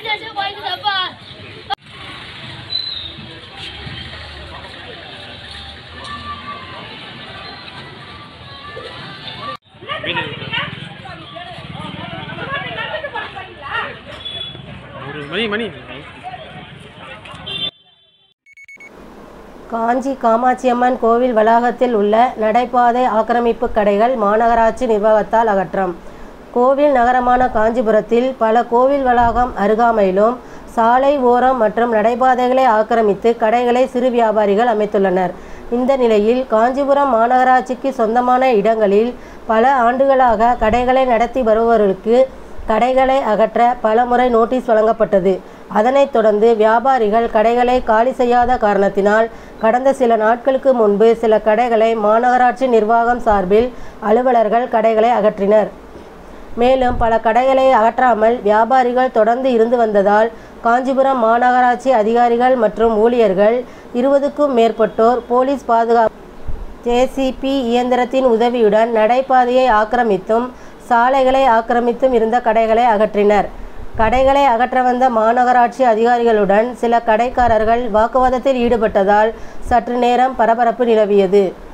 station போயிட்டுதாப்பா ஒரு மணி மணி காஞ்சி காமாட்சியம்மன் கோவில் வளாகத்தில் உள்ள நடைபாதை ஆக்கிரமிப்பு கடைகள் மாநகராட்சி நிர்வாகத்தால் அகற்றம் கோவில் நகரமான காஞ்சிபுரத்தில் பல கோவில் வளாகம் அருகாமையிலும் சாலை ஓரம் மற்றும் நடைபாதைகளை ஆக்கிரமித்து கடைகளை சிறு வியாபாரிகள் அமைத்துள்ளனர் இந்த நிலையில் காஞ்சிபுரம் மாநகராட்சிக்கு சொந்தமான இடங்களில் பல ஆண்டுகளாக கடைகளை நடத்தி வருபவர்களுக்கு கடைகளை அகற்ற பலமுறை நோட்டீஸ் வழங்கப்பட்டது அதனைத் தொடர்ந்து வியாபாரிகள் கடைகளை காலி செய்யாத காரணத்தினால் கடந்த சில நாட்களுக்கு முன்பு சில கடைகளை மாநகராட்சி நிர்வாகம் சார்பில் அலுவலர்கள் கடைகளை அகற்றினர் மேலும் பல கடைகளை அகற்றாமல் வியாபாரிகள் தொடர்ந்து இருந்து வந்ததால் காஞ்சிபுரம் மாநகராட்சி அதிகாரிகள் மற்றும் ஊழியர்கள் இருபதுக்கும் மேற்பட்டோர் போலீஸ் பாதுகாப்பு ஜேசிபி இயந்திரத்தின் உதவியுடன் நடைபாதையை ஆக்கிரமித்தும் சாலைகளை ஆக்கிரமித்தும் இருந்த கடைகளை அகற்றினர் கடைகளை அகற்ற வந்த மாநகராட்சி அதிகாரிகளுடன் சில கடைக்காரர்கள் வாக்குவாதத்தில் ஈடுபட்டதால் சற்று நேரம் பரபரப்பு நிலவியது